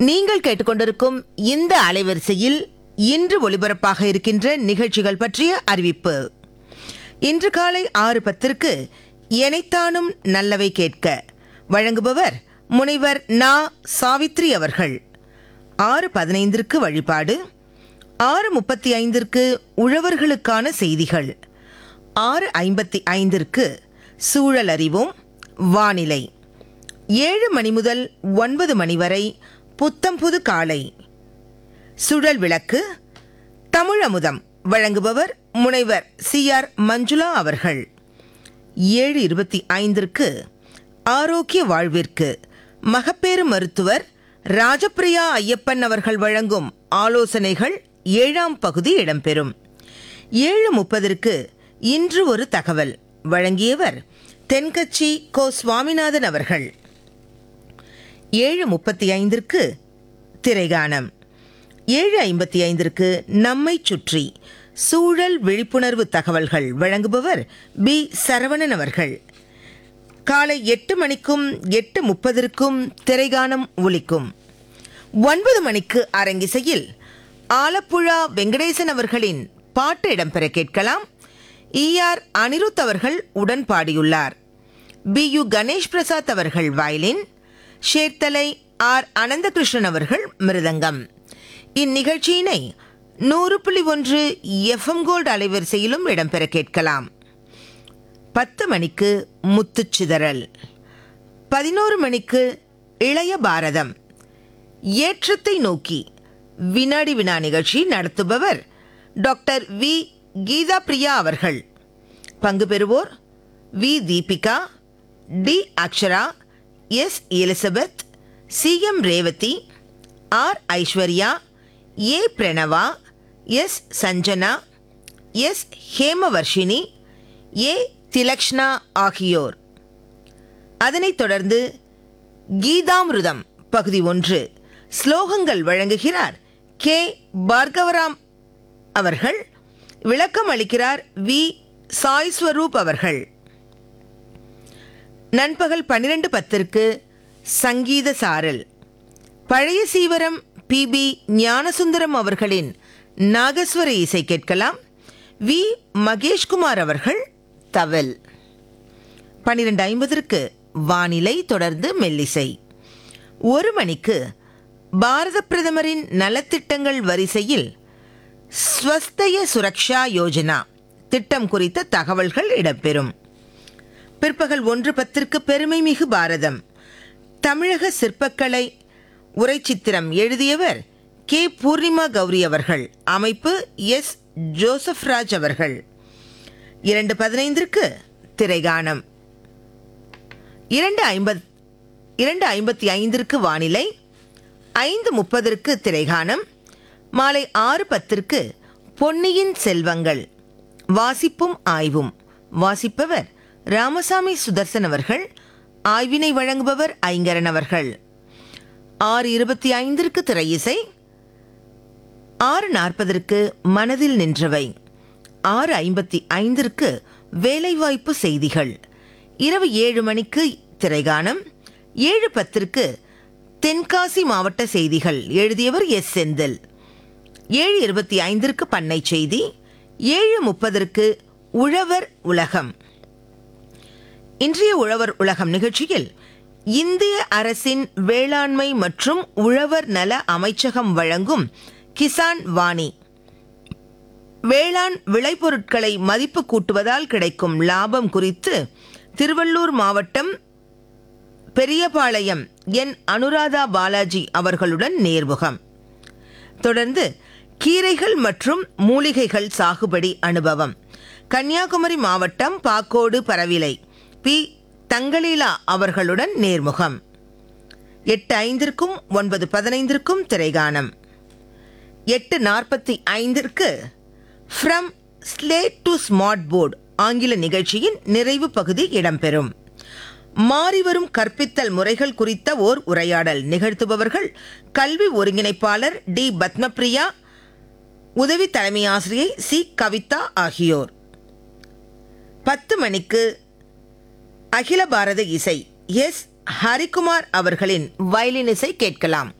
நீங்கள் கேட்டுக்கொண்டிருக்கும் இந்த அலைவரிசையில் இன்று ஒலிபரப்பாக இருக்கின்ற நிகழ்ச்சிகள் பற்றிய அறிவிப்பு இன்று காலை ஆறு பத்திற்கு எனைத்தானும் நல்லவை கேட்க வழங்குபவர் முனைவர் நா சாவித்ரி அவர்கள் ஆறு பதினைந்திற்கு வழிபாடு ஆறு முப்பத்தி ஐந்திற்கு உழவர்களுக்கான செய்திகள் ஆறு ஐம்பத்தி ஐந்திற்கு சூழல் அறிவோம் வானிலை ஏழு மணி முதல் ஒன்பது மணி வரை புத்தம்புது காலை சுழல் விளக்கு தமிழமுதம் வழங்குபவர் முனைவர் சி ஆர் மஞ்சுளா அவர்கள் ஏழு இருபத்தி ஐந்திற்கு ஆரோக்கிய வாழ்விற்கு மகப்பேறு மருத்துவர் ராஜப்பிரியா ஐயப்பன் அவர்கள் வழங்கும் ஆலோசனைகள் ஏழாம் பகுதி இடம்பெறும் ஏழு முப்பதற்கு இன்று ஒரு தகவல் வழங்கியவர் தென்கட்சி கோ சுவாமிநாதன் அவர்கள் ஏழு முப்பத்தி ஐந்திற்கு திரைகானம் ஏழு ஐம்பத்தி ஐந்திற்கு நம்மை சுற்றி சூழல் விழிப்புணர்வு தகவல்கள் வழங்குபவர் பி சரவணன் அவர்கள் காலை எட்டு மணிக்கும் எட்டு முப்பதற்கும் திரைகானம் ஒலிக்கும் ஒன்பது மணிக்கு அரங்கிசையில் ஆலப்புழா வெங்கடேசன் அவர்களின் பாட்டு இடம்பெற கேட்கலாம் ஈஆர் அனிருத் அவர்கள் உடன் பாடியுள்ளார் பி யு கணேஷ் பிரசாத் அவர்கள் வயலின் ஷேர்த்தலை ஆர் அனந்தகிருஷ்ணன் அவர்கள் மிருதங்கம் இந்நிகழ்ச்சியினை நூறு புள்ளி ஒன்று எஃப்எம் கோல்டு அலைவரிசையிலும் இடம்பெற கேட்கலாம் பத்து மணிக்கு முத்துச்சிதறல் பதினோரு மணிக்கு இளைய பாரதம் ஏற்றத்தை நோக்கி வினாடி வினா நிகழ்ச்சி நடத்துபவர் டாக்டர் வி கீதா பிரியா அவர்கள் பங்கு பெறுவோர் V Deepika D Akshara S Elizabeth C M Revathi R Aishwarya A Pranava S Sanjana S Hemavarshini A Thilakshna ஆகியோர் அதனைத் தொடர்ந்து கீதாமிருதம் பகுதி ஒன்று ஸ்லோகங்கள் வழங்குகிறார் கே பார்கவராம் அவர்கள் விளக்கம் அளிக்கிறார் வி சாய் ஸ்வரூப் அவர்கள் நண்பகல் பன்னிரண்டு பத்திற்கு சங்கீத சாரல் பழைய சீவரம் பி பி ஞானசுந்தரம் அவர்களின் நாகஸ்வர இசை கேட்கலாம் வி மகேஷ்குமார் அவர்கள் தவல் பன்னிரண்டு ஐம்பதற்கு வானிலை தொடர்ந்து மெல்லிசை ஒரு மணிக்கு பாரத பிரதமரின் நலத்திட்டங்கள் வரிசையில் ஸ்வஸ்தய சுரக்ஷா யோஜனா திட்டம் குறித்த தகவல்கள் இடம்பெறும் பிற்பகல் ஒன்று பத்திற்கு பெருமை மிகு பாரதம் தமிழக சிற்பக்கலை உரைச்சித்திரம் எழுதியவர் கே பூர்ணிமா கௌரி அவர்கள் அமைப்பு எஸ் ஜோசப் ராஜ் அவர்கள் இரண்டு பதினைந்திற்கு திரைகானம் இரண்டு ஐம்பத் இரண்டு ஐம்பத்தி ஐந்திற்கு வானிலை ஐந்து முப்பதற்கு திரைகானம் மாலை ஆறு பத்திற்கு பொன்னியின் செல்வங்கள் வாசிப்பும் ஆய்வும் வாசிப்பவர் ராமசாமி சுதர்சன் அவர்கள் ஆய்வினை வழங்குபவர் ஐங்கரன் அவர்கள் ஆறு இருபத்தி ஐந்திற்கு திரையிசை ஆறு நாற்பதற்கு மனதில் நின்றவை ஆறு ஐம்பத்தி ஐந்திற்கு வேலைவாய்ப்பு செய்திகள் இரவு ஏழு மணிக்கு திரைகானம் ஏழு பத்திற்கு தென்காசி மாவட்ட செய்திகள் எழுதியவர் எஸ் செந்தில் ஏழு இருபத்தி ஐந்திற்கு பண்ணை செய்தி ஏழு முப்பதற்கு உழவர் உலகம் இன்றைய உழவர் உலகம் நிகழ்ச்சியில் இந்திய அரசின் வேளாண்மை மற்றும் உழவர் நல அமைச்சகம் வழங்கும் கிசான் வாணி வேளாண் விளைபொருட்களை மதிப்பு கூட்டுவதால் கிடைக்கும் லாபம் குறித்து திருவள்ளூர் மாவட்டம் பெரியபாளையம் என் அனுராதா பாலாஜி அவர்களுடன் நேர்முகம் தொடர்ந்து கீரைகள் மற்றும் மூலிகைகள் சாகுபடி அனுபவம் கன்னியாகுமரி மாவட்டம் பாக்கோடு பரவிலை பி தங்கலீலா அவர்களுடன் நேர்முகம் எட்டு ஐந்திற்கும் ஒன்பது பதினைந்திற்கும் திரைகானம் எட்டு நாற்பத்தி ஐந்திற்கு from slate to smart board ஆங்கில நிகழ்ச்சியின் நிறைவு பகுதி இடம்பெறும் மாறிவரும் கற்பித்தல் முறைகள் குறித்த ஓர் உரையாடல் நிகழ்த்துபவர்கள் கல்வி ஒருங்கிணைப்பாளர் டி பத்மபிரியா உதவி தலைமை ஆசிரியை சி கவிதா ஆகியோர் பத்து மணிக்கு அகில பாரத இசை எஸ் ஹரிகுமார் அவர்களின் வயலின் இசை கேட்கலாம்